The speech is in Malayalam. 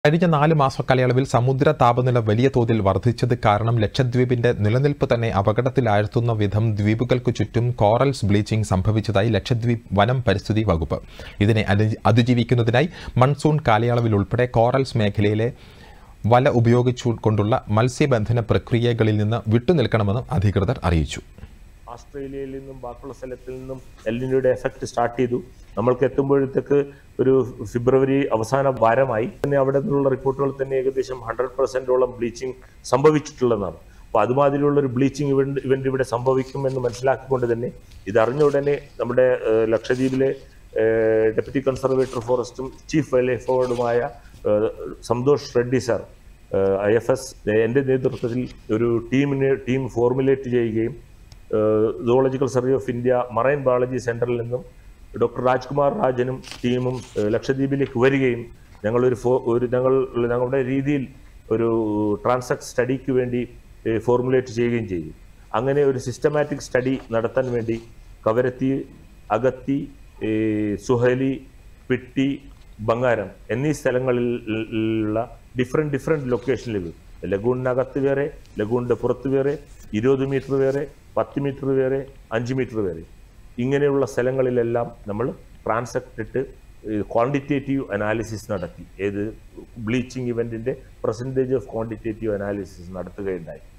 കഴിഞ്ഞ നാല് മാസ കാലയളവിൽ സമുദ്ര താപനില വലിയ തോതിൽ വർദ്ധിച്ചത് കാരണം ലക്ഷദ്വീപിന്റെ നിലനിൽപ്പ് തന്നെ അപകടത്തിലാഴ്ത്തുന്ന വിധം ദ്വീപുകൾക്ക് ചുറ്റും കോറൽസ് ബ്ലീച്ചിംഗ് സംഭവിച്ചതായി ലക്ഷദ്വീപ് വനം പരിസ്ഥിതി വകുപ്പ് ഇതിനെ അതി- അതിജീവിക്കുന്നതിനായി മൺസൂൺ കാലയളവിൽ ഉൾപ്പെടെ കോറൽസ് മേഖലയിലെ വല ഉപയോഗിച്ചുകൊണ്ടുള്ള മത്സ്യബന്ധന പ്രക്രിയകളിൽ നിന്ന് വിട്ടുനിൽക്കണമെന്നും അധികൃതർ അറിയിച്ചു ആസ്ട്രേലിയയിൽ നിന്നും ബാക്കിയുള്ള സ്ഥലത്തിൽ നിന്നും എല്ലിനയുടെ എഫക്റ്റ് സ്റ്റാർട്ട് ചെയ്തു നമ്മൾക്ക് എത്തുമ്പോഴത്തേക്ക് ഒരു ഫെബ്രുവരി അവസാന വാരമായി തന്നെ അവിടെ നിന്നുള്ള റിപ്പോർട്ടുകൾ തന്നെ ഏകദേശം ഹൺഡ്രഡ് പെർസെന്റോളം ബ്ലീച്ചിങ് സംഭവിച്ചിട്ടുള്ളതാണ് അപ്പോൾ അതുമാതിരിയുള്ള ഒരു ബ്ലീച്ചിങ് ഇവന്റ് ഇവന്റ് ഇവിടെ സംഭവിക്കും എന്ന് മനസ്സിലാക്കിക്കൊണ്ട് തന്നെ ഇതറിഞ്ഞ ഉടനെ നമ്മുടെ ഏഹ്, ലക്ഷദ്വീപിലെ ഡെപ്യൂട്ടി കൺസർവേറ്റർ ഫോറസ്റ്റും ചീഫ് വൈൽഡ് ലൈഫ് വാർഡുമായ Santhosh Reddy sir I F S എൻ്റെ നേതൃത്വത്തിൽ ഒരു ടീമിനെ ടീം ഫോർമുലേറ്റ് ചെയ്യുകയും zoological survey of India marine biology സെന്ററിൽ നിന്നും ഡോക്ടർ രാജ്കുമാർ രാജനും ടീമും ഏഹ്, ലക്ഷദ്വീപിലേക്ക് വരികയും ഞങ്ങളൊരു ഫോ ഒരു ഞങ്ങൾ ഞങ്ങളുടെ രീതിയിൽ ഒരു ട്രാൻസാക്ട് സ്റ്റഡിക്ക് വേണ്ടി ഫോർമുലേറ്റ് ചെയ്യുകയും ചെയ്തു അങ്ങനെ ഒരു സിസ്റ്റമാറ്റിക് സ്റ്റഡി നടത്താൻ വേണ്ടി കവരത്തി അഗത്തി ഏഹ്, സുഹലി പിട്ടി ബംഗാരം എന്നീ സ്ഥലങ്ങളിൽ ഉള്ള ഡിഫറെൻറ്റ് ഡിഫറെൻറ്റ് ലൊക്കേഷനിൽ ലഗൂണിനകത്ത് വേറെ ലഗൂണിൻ്റെ പുറത്ത് വേറെ ഇരുപത് മീറ്റർ വേറെ പത്ത് മീറ്റർ വേറെ അഞ്ച് മീറ്റർ വേറെ ഇങ്ങനെയുള്ള സ്ഥലങ്ങളിലെല്ലാം നമ്മൾ ട്രാൻസക്ട് ഇട്ട് ക്വാണ്ടിറ്റേറ്റീവ് അനാലിസിസ് നടത്തി ഏത് ബ്ലീച്ചിങ് ഇവൻറ്റിൻ്റെ പെർസെൻറ്റേജ് ഓഫ് ക്വാണ്ടിറ്റേറ്റീവ് അനാലിസിസ് നടത്തുകയുണ്ടായി